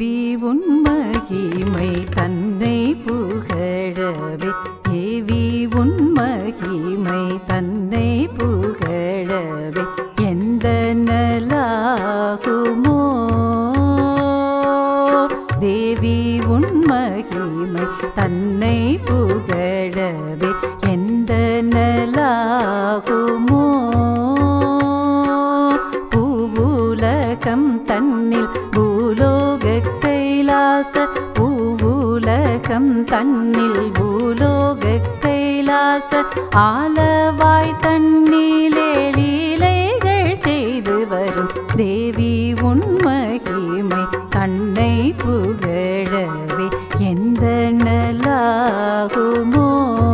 தேவி உன் மகிமை தன்னை புகழவே தேவி உன் மகிமை தன்னை புகழவே எந்த நலாகுமோ தேவி உன் மகிமை தன்னை புகழவே எந்த நலாகுமோ பூவுலகம் தன்னில் பூலோக கைலாச பூவுலகம் தன்னில் பூலோக கைலாச ஆலவாய் தன்னிலே லீலைகள் செய்து வரும் தேவி உன் மகிமை தன்னை புகழவே எந்த நலாகுமோ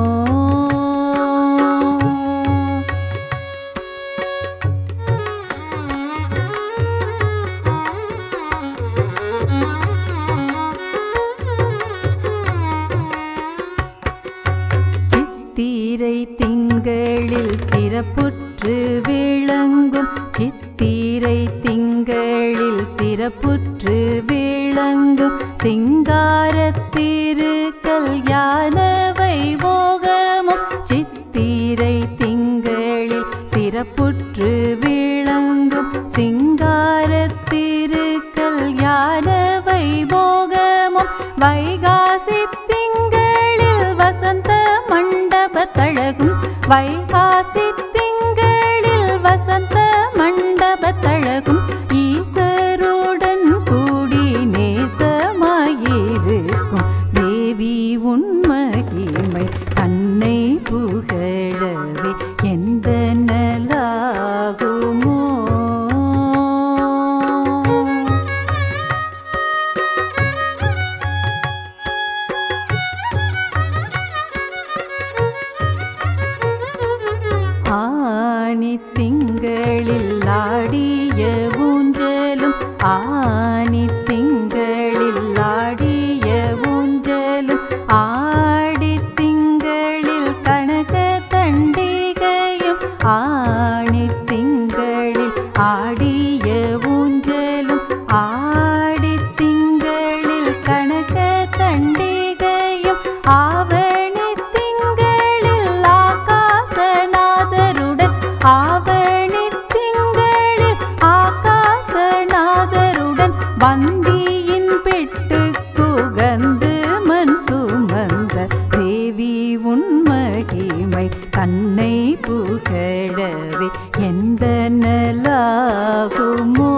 சித்திரை திங்களில் சிறப்புற்று விளங்கும் சித்திரை திங்களில் சிறப்புற்று விளங்கும் சிங்காரத் திருக்கல்யாண வைபோகமும் சித்திரை திங்களில் சிறப்புற்று விளங்கும் சிங்காரத் திருக்கல்யாண வைபோகமும் வைகாசி திங்களில் வசந்த மண்டபத்தழகும் வைகாசி திங்களில் வசந்த மண்டபத்தழகும் ஈசருடன் கூடி நேசமாயிருக்கும் தேவி உன் மகிமை தன்னை புகழவே எந்த நலாகுமோ ஆனி திங்களில் ஆடிய ஊஞ்சலும் ஆனி திங்களில் ஆடிய ஊஞ்சலும் ஆடி திங்களில் கனக தண்டிகையும் ஆணி திங்களில் ஆடிய ஊஞ்சலும் ஆடி திங்களில் கனக தண்டிகையும் ஆவணி திங்களில் ஆகாசநாதருடன் ஆவணி திங்களில் ஆகாசநாதருடன் வந்தியின் பெட்டு புகந்து மண் சுமந்த தேவி உன் மகிமை தன்னை புகழவே எந்த நலாகுமோ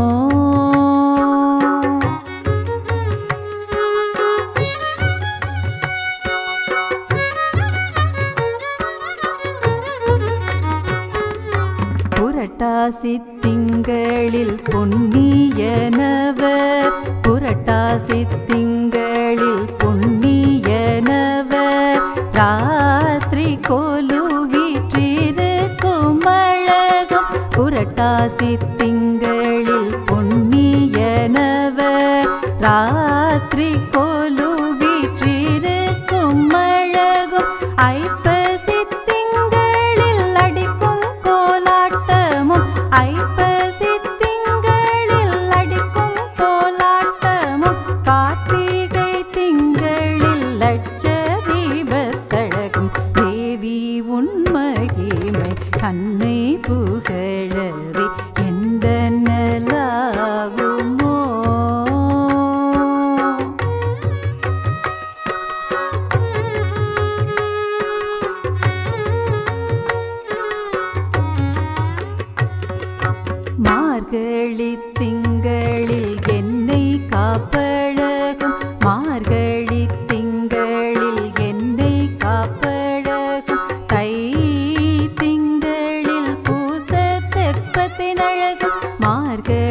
புரட்டாசி திங்களில் பொன்னியனவர் புரட்டாசி திங்களில் பொன்னியனவர் ராத்திரி கோலு வீற்றிருக்கும் அழகும் புரட்டாசி திங்களில் பொன்னியனவர் ராத்திரி கோலு வீற்றிருக்கும் அழகும் ஐப்பசி திங்களில் அடிக்கும் கோலாட்டமும் ஐப்பசி திங்களில் அடிக்கும் கோலாட்டமும் கார்த்திகை திங்களில் லட்ச தீபத்தழகும் தேவி உன் மகிமை கண்ணை புகழவே எந்த நலாகுமோ மார்கழி திங்களில் என்னை காப்பழகும் மார்கழி திங்களில் என்னை காப்பழகும் தை திங்களில் பூச தெப்பத்தினழகும் மார்கழி